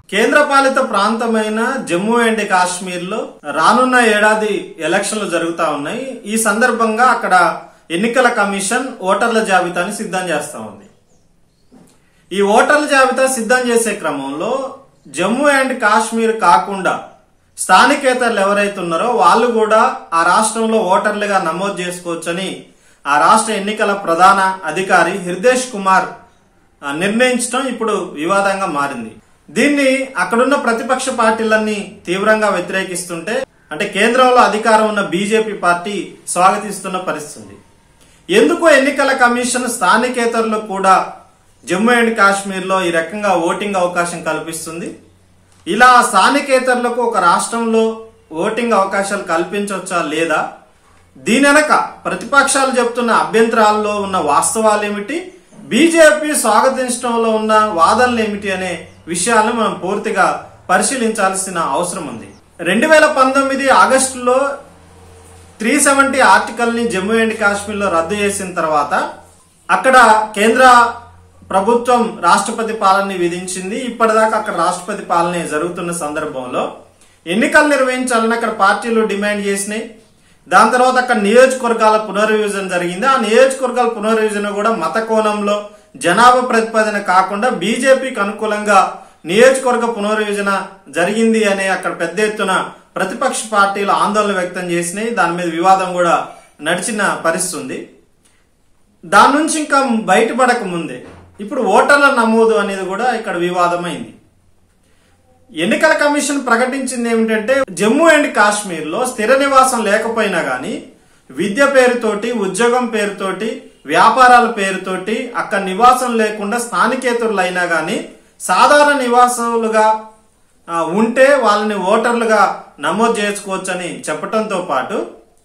కేంద్రపాలిత ప్రాంతమైన జమ్మూ అండ్ కాశ్మీర్ లో రానున్న ఏడాది ఎలక్షన్లు జరుగుతా ఉన్నాయి ఈ సందర్భంగా అక్కడ ఎన్నికల కమిషన్ ఓటర్ల జాబితాని సిద్ధం చేస్తా ఉంది ఈ ఓటర్ల జాబితా సిద్ధం చేసే క్రమంలో జమ్మూ అండ్ కాశ్మీర్ కాకుండా స్థానికేతరులు ఎవరైతే ఉన్నారో వాళ్ళు కూడా ఆ రాష్ట్రంలో ఓటర్లుగా నమోదు చేసుకోవచ్చని ఆ రాష్ట్ర ఎన్నికల ప్రధాన అధికారి హృదేశ్ కుమార్ ఆ, నిర్ణయించడం ఇప్పుడు వివాదంగా మారింది దీన్ని అక్కడున్న ప్రతిపక్ష పార్టీలన్నీ తీవ్రంగా వ్యతిరేకిస్తుంటే అంటే కేంద్రంలో అధికారం ఉన్న బీజేపీ పార్టీ స్వాగతిస్తున్న పరిస్థితి ఎందుకు ఎన్నికల కమిషన్ స్థానికేతరులకు కూడా జమ్మూ అండ్ కాశ్మీర్ లో ఈ రకంగా ఓటింగ్ అవకాశం కల్పిస్తుంది ఇలా స్థానికేతరులకు ఒక రాష్ట్రంలో ఓటింగ్ అవకాశాలు కల్పించవచ్చా లేదా దీని వెనక ప్రతిపక్షాలు చెప్తున్న అభ్యంతరాల్లో ఉన్న వాస్తవాలు ఏమిటి బీజేపీ స్వాగతించడంలో ఉన్న వాదనలు ఏమిటి అనే విషయాలను మనం పూర్తిగా పరిశీలించాల్సిన అవసరం ఉంది రెండు వేల పంతొమ్మిది ఆగస్టులో త్రీ సెవెంటీ ఆర్టికల్ ని జమ్మూ అండ్ కాశ్మీర్ లో రద్దు చేసిన తర్వాత అక్కడ కేంద్ర ప్రభుత్వం రాష్ట్రపతి పాలనని విధించింది ఇప్పటిదాకా అక్కడ రాష్ట్రపతి పాలన జరుగుతున్న సందర్భంలో ఎన్నికలు నిర్వహించాలని అక్కడ పార్టీలు డిమాండ్ చేసినాయి దాని తర్వాత అక్కడ నియోజకవర్గాల పునర్విభజన జరిగింది ఆ నియోజకవర్గాల పునర్విభజన కూడా మత కోణంలో జనాభా ప్రతిపాదన కాకుండా బీజేపీకి అనుకూలంగా నియోజకవర్గ పునర్విభజన జరిగింది అనే అక్కడ పెద్ద ఎత్తున ప్రతిపక్ష పార్టీలు ఆందోళన వ్యక్తం చేసినాయి దాని మీద వివాదం కూడా నడిచిన పరిస్థితి ఉంది దాని నుంచి ఇంకా బయటపడక ముందే ఇప్పుడు ఓటర్ల నమోదు అనేది కూడా ఇక్కడ వివాదమైంది ఎన్నికల కమిషన్ ప్రకటించింది ఏమిటంటే జమ్మూ అండ్ కాశ్మీర్ లో స్థిర నివాసం లేకపోయినా గానీ విద్య పేరుతోటి ఉద్యోగం పేరుతోటి వ్యాపారాల పేరుతోటి అక్కడ నివాసం లేకుండా స్థానికేతరులు అయినా గానీ సాధారణ నివాసులుగా ఆ, ఉంటే వాళ్ళని ఓటర్లుగా నమోదు చేసుకోవచ్చని చెప్పటంతో పాటు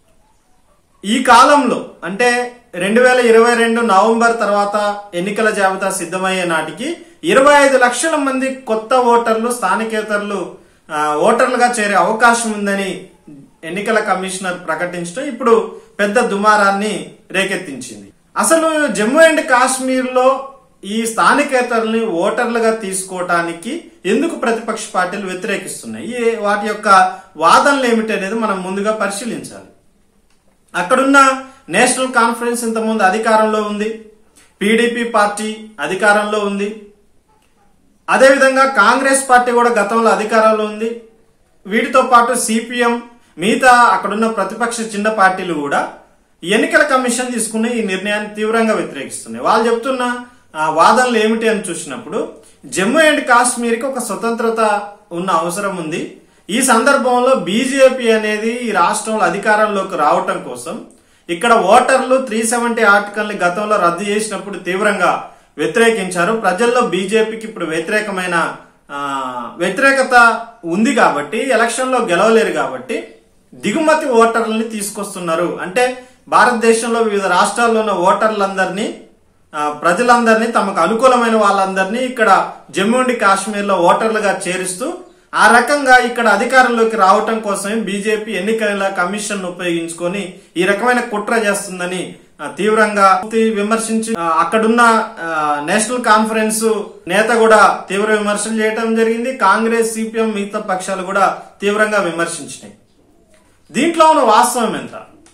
ఈ కాలంలో అంటే రెండు వేల ఇరవై రెండు నవంబర్ తర్వాత ఎన్నికల జాబితా సిద్ధమయ్యే నాటికి ఇరవై ఐదు లక్షల మంది కొత్త ఓటర్లు స్థానికేతరులు ఆ, ఓటర్లుగా చేరే అవకాశం ఉందని ఎన్నికల కమిషనర్ ప్రకటించడం ఇప్పుడు పెద్ద దుమారాన్ని రేకెత్తించింది అసలు జమ్మూ అండ్ కాశ్మీర్ లో ఈ స్థానికేతరుల్ని ఓటర్లుగా తీసుకోవటానికి ఎందుకు ప్రతిపక్ష పార్టీలు వ్యతిరేకిస్తున్నాయి ఈ వాటి యొక్క వాదనలు ఏమిటి అనేది మనం ముందుగా పరిశీలించాలి అక్కడున్న నేషనల్ కాన్ఫరెన్స్ ఇంతకుముందు అధికారంలో ఉంది పీడీపీ పార్టీ అధికారంలో ఉంది అదేవిధంగా కాంగ్రెస్ పార్టీ కూడా గతంలో అధికారంలో ఉంది వీటితో పాటు సిపిఎం మిగతా అక్కడున్న ప్రతిపక్ష చిన్న పార్టీలు కూడా ఈ ఎన్నికల కమిషన్ తీసుకున్న ఈ నిర్ణయాన్ని తీవ్రంగా వ్యతిరేకిస్తున్నాయి వాళ్ళు చెప్తున్న ఆ, వాదనలు ఏమిటి అని చూసినప్పుడు జమ్మూ అండ్ కాశ్మీర్కి ఒక స్వతంత్రత ఉన్న అవసరం ఉంది ఈ సందర్భంలో బీజేపీ అనేది ఈ రాష్ట్రంలో అధికారంలోకి రావటం కోసం ఇక్కడ ఓటర్లు త్రీ సెవెంటీ ఆర్టికల్ ని గతంలో రద్దు చేసినప్పుడు తీవ్రంగా వ్యతిరేకించారు ప్రజల్లో బీజేపీకి ఇప్పుడు వ్యతిరేకమైన ఆ, వ్యతిరేకత ఉంది కాబట్టి ఎలక్షన్ లో గెలవలేరు కాబట్టి దిగుమతి ఓటర్లని తీసుకొస్తున్నారు అంటే భారతదేశంలో వివిధ రాష్ట్రాల్లో ఉన్న ఓటర్లందరినీ ఆ, ప్రజలందరినీ తమకు అనుకూలమైన వాళ్ళందరినీ ఇక్కడ జమ్మూ అండ్ కాశ్మీర్ లో ఓటర్లుగా చేరుస్తూ ఆ రకంగా ఇక్కడ అధికారంలోకి రావటం కోసమే బీజేపీ ఎన్నికల కమిషన్ ఉపయోగించుకొని ఈ రకమైన కుట్ర చేస్తుందని ఆ, తీవ్రంగా విమర్శించి ఆ, అక్కడున్న ఆ, నేషనల్ కాన్ఫరెన్స్ నేత కూడా తీవ్ర విమర్శలు చేయడం జరిగింది కాంగ్రెస్ సిపిఎం మిగతా పక్షాలు కూడా తీవ్రంగా విమర్శించినాయి దీంట్లో ఉన్న వాస్తవం ఎంత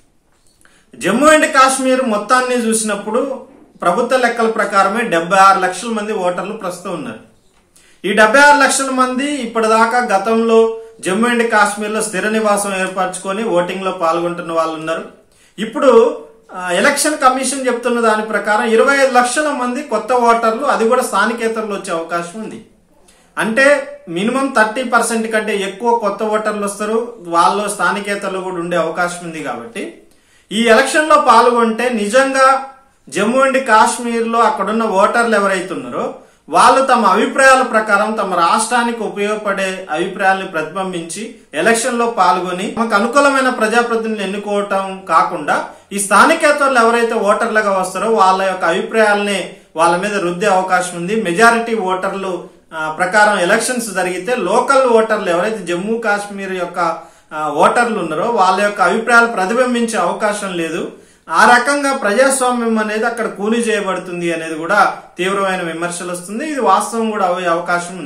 జమ్మూ అండ్ కాశ్మీర్ మొత్తాన్ని చూసినప్పుడు ప్రభుత్వ లెక్కల ప్రకారమే డెబ్బై ఆరు లక్షల మంది ఓటర్లు ప్రస్తుతం ఉన్నారు ఈ డెబ్బై ఆరు లక్షల మంది ఇప్పటిదాకా గతంలో జమ్మూ అండ్ కాశ్మీర్ లో స్థిర నివాసం ఏర్పరచుకొని ఓటింగ్ లో పాల్గొంటున్న వాళ్ళు ఉన్నారు ఇప్పుడు ఆ, ఎలక్షన్ కమిషన్ చెప్తున్న దాని ప్రకారం ఇరవై ఐదు లక్షల మంది కొత్త ఓటర్లు అది కూడా స్థానికేతరులు వచ్చే అవకాశం ఉంది అంటే మినిమం థర్టీ పర్సెంట్ కంటే ఎక్కువ కొత్త ఓటర్లు వస్తారు వాళ్ళు స్థానికేతరులు కూడా ఉండే అవకాశం ఉంది కాబట్టి ఈ ఎలక్షన్ లో పాల్గొంటే నిజంగా జమ్మూ అండ్ కాశ్మీర్ లో అక్కడున్న ఓటర్లు ఎవరైతే ఉన్నారో వాళ్ళు తమ అభిప్రాయాల ప్రకారం తమ రాష్ట్రానికి ఉపయోగపడే అభిప్రాయాలను ప్రతిబింబించి ఎలక్షన్ లో పాల్గొని తమకు అనుకూలమైన ప్రజాప్రతినిధులను ఎన్నుకోవటం కాకుండా ఈ స్థానికేతరులు ఎవరైతే ఓటర్లుగా వస్తారో వాళ్ళ యొక్క అభిప్రాయాలని వాళ్ళ మీద రుద్దే అవకాశం ఉంది మెజారిటీ ఓటర్లు ఆ, ప్రకారం ఎలక్షన్స్ జరిగితే లోకల్ ఓటర్లు ఎవరైతే జమ్మూ కాశ్మీర్ యొక్క ఆ, ఓటర్లు ఉన్నారో వాళ్ళ యొక్క అభిప్రాయాలు ప్రతిబింబించే అవకాశం లేదు ఆ రకంగా ప్రజాస్వామ్యం అనేది అక్కడ కూలి చేయబడుతుంది అనేది కూడా తీవ్రమైన విమర్శలు వస్తుంది ఇది వాస్తవం కూడా అయ్యే అవకాశం ఉంది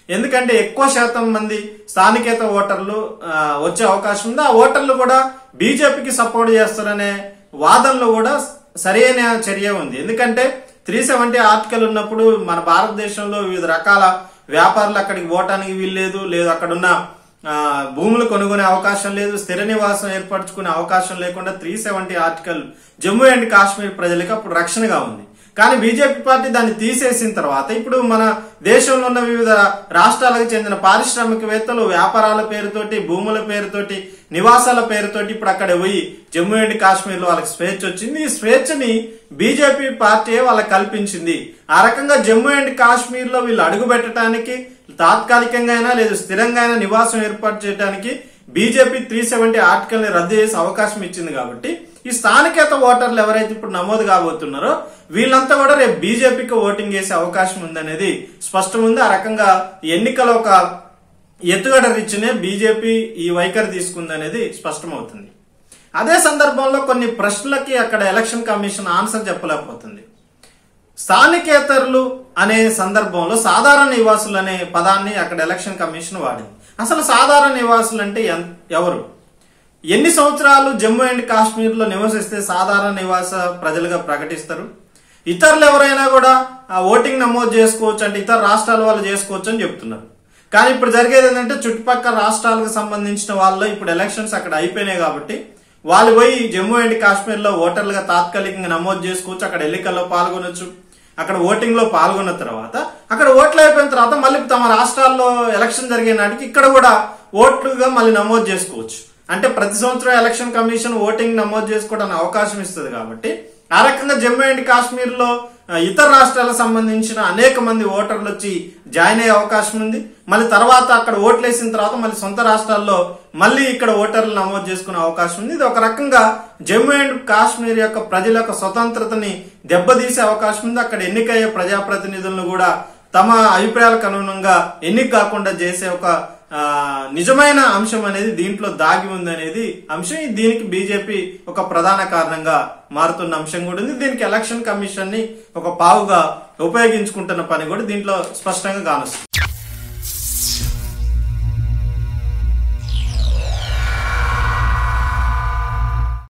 ఎందుకంటే ఎక్కువ శాతం మంది స్థానికేత ఓటర్లు ఆ, వచ్చే అవకాశం ఉంది ఆ ఓటర్లు కూడా బీజేపీకి సపోర్ట్ చేస్తారనే వాదనలో కూడా సరైన చర్య ఉంది ఎందుకంటే త్రీ సెవెంటీ ఆర్టికల్ ఉన్నప్పుడు మన భారతదేశంలో వివిధ రకాల వ్యాపారులు అక్కడికి పోవటానికి వీల్లేదు లేదు అక్కడున్న ఆ, భూములు కొనుగొనే అవకాశం లేదు స్థిర నివాసం ఏర్పరచుకునే అవకాశం లేకుండా three seventy article Jammu and Kashmir ప్రజలకు అప్పుడు రక్షణగా ఉంది కానీ బీజేపీ పార్టీ దాన్ని తీసేసిన తర్వాత ఇప్పుడు మన దేశంలో ఉన్న వివిధ రాష్ట్రాలకు చెందిన పారిశ్రామికవేత్తలు వ్యాపారాల పేరుతోటి భూముల పేరుతోటి నివాసాల పేరుతోటి ఇప్పుడు అక్కడ పోయి జమ్మూ అండ్ కాశ్మీర్ లో వాళ్ళకి స్వేచ్ఛ వచ్చింది ఈ స్వేచ్ఛని బీజేపీ పార్టీ వాళ్ళకి కల్పించింది ఆ రకంగా జమ్మూ అండ్ కాశ్మీర్ లో వీళ్ళు అడుగు పెట్టడానికి తాత్కాలికంగా అయినా లేదు స్థిరంగా అయినా నివాసం ఏర్పాటు చేయడానికి బీజేపీ త్రీ సెవెంటీ ఆర్టికల్ ని రద్దు చేసే అవకాశం ఇచ్చింది కాబట్టి ఈ స్థానికేత ఓటర్లు ఎవరైతే ఇప్పుడు నమోదు కాబోతున్నారో వీళ్ళంతా కూడా రేపు బీజేపీకి ఓటింగ్ చేసే అవకాశం ఉందనేది స్పష్టం ఉంది ఆ రకంగా ఎన్నికల ఒక ఎత్తుగడ రీచ్నే బీజేపీ ఈ వైఖరి తీసుకుందనేది స్పష్టమవుతుంది అదే సందర్భంలో కొన్ని ప్రశ్నలకి అక్కడ ఎలక్షన్ కమిషన్ ఆన్సర్ చెప్పలేకపోతుంది స్థానికేతరులు అనే సందర్భంలో సాధారణ నివాసులు అనే పదాన్ని అక్కడ ఎలక్షన్ కమిషన్ వాడింది అసలు సాధారణ నివాసులు అంటే ఎన్- ఎవరు ఎన్ని సంవత్సరాలు జమ్మూ అండ్ కాశ్మీర్ లో నివసిస్తే సాధారణ నివాస ప్రజలుగా ప్రకటిస్తారు ఇతరులు ఎవరైనా కూడా ఆ ఓటింగ్ నమోదు చేసుకోవచ్చు అంటే ఇతర రాష్ట్రాల వాళ్ళు చేసుకోవచ్చు అని చెప్తున్నారు కానీ ఇప్పుడు జరిగేది ఏంటంటే చుట్టుపక్కల రాష్ట్రాలకు సంబంధించిన వాళ్ళు ఇప్పుడు ఎలక్షన్స్ అక్కడ అయిపోయినాయి కాబట్టి వాళ్ళు పోయి జమ్మూ అండ్ కాశ్మీర్ లో ఓటర్లుగా తాత్కాలికంగా నమోదు చేసుకోవచ్చు అక్కడ ఎన్నికల్లో పాల్గొనొచ్చు అక్కడ ఓటింగ్ లో పాల్గొన్న తర్వాత అక్కడ ఓట్లు అయిపోయిన తర్వాత మళ్ళీ తమ రాష్ట్రాల్లో ఎలక్షన్ జరిగే నాటికి ఇక్కడ కూడా ఓట్లుగా మళ్ళీ నమోదు చేసుకోవచ్చు అంటే ప్రతి సంవత్సరం ఎలక్షన్ కమిషన్ ఓటింగ్ నమోదు చేసుకోవడానికి అవకాశం ఇస్తుంది కాబట్టి ఆ రకంగా జమ్మూ అండ్ కాశ్మీర్ లో ఆ, ఇతర రాష్ట్రాలకు సంబంధించిన అనేక మంది ఓటర్లు వచ్చి జాయిన్ అయ్యే అవకాశం ఉంది మళ్ళీ తర్వాత అక్కడ ఓట్లు వేసిన తర్వాత మళ్ళీ సొంత రాష్ట్రాల్లో మళ్ళీ ఇక్కడ ఓటర్లు నమోదు చేసుకునే అవకాశం ఉంది ఇది ఒక రకంగా జమ్మూ అండ్ కాశ్మీర్ యొక్క ప్రజల యొక్క స్వతంత్రతని దెబ్బతీసే అవకాశం ఉంది అక్కడ ఎన్నికయ్యే ప్రజాప్రతినిధులను కూడా తమ అభిప్రాయాలకు అనుగుణంగా ఎన్నిక కాకుండా చేసే ఒక ఆ, నిజమైన అంశం అనేది దీంట్లో దాగి ఉంది అనేది అంశం ఇది దీనికి బీజేపీ ఒక ప్రధాన కారణంగా మారుతున్న అంశం కూడా ఉంది దీనికి ఎలక్షన్ కమిషన్ ని ఒక పావుగా ఉపయోగించుకుంటున్న పని కూడా దీంట్లో స్పష్టంగా కానొస్తుంది